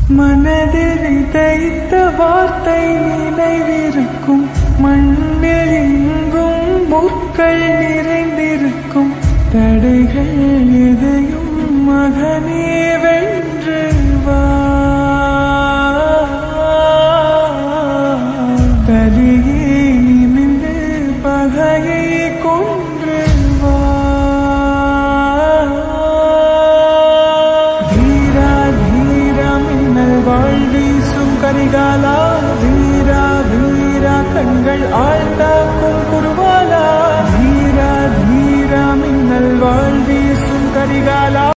மனதில் விதைத்த வார்த்தை நினைவிருக்கும் மண்ணில் எங்கும் முற்கள் நிறைந்திருக்கும் தடைகள் எதையும் மகனே வென்று வா கலியே நிமிந்து பகையை கொன்று வா தீரா தீரா மின்னல் வாழ் வீசும் கரிகாலா வீரா வீரா கண்கள் ஆழ்ந்தாக்கும் குருவாலா தீரா தீரா மின்னல் வாழ் வீசும் கரிகாலா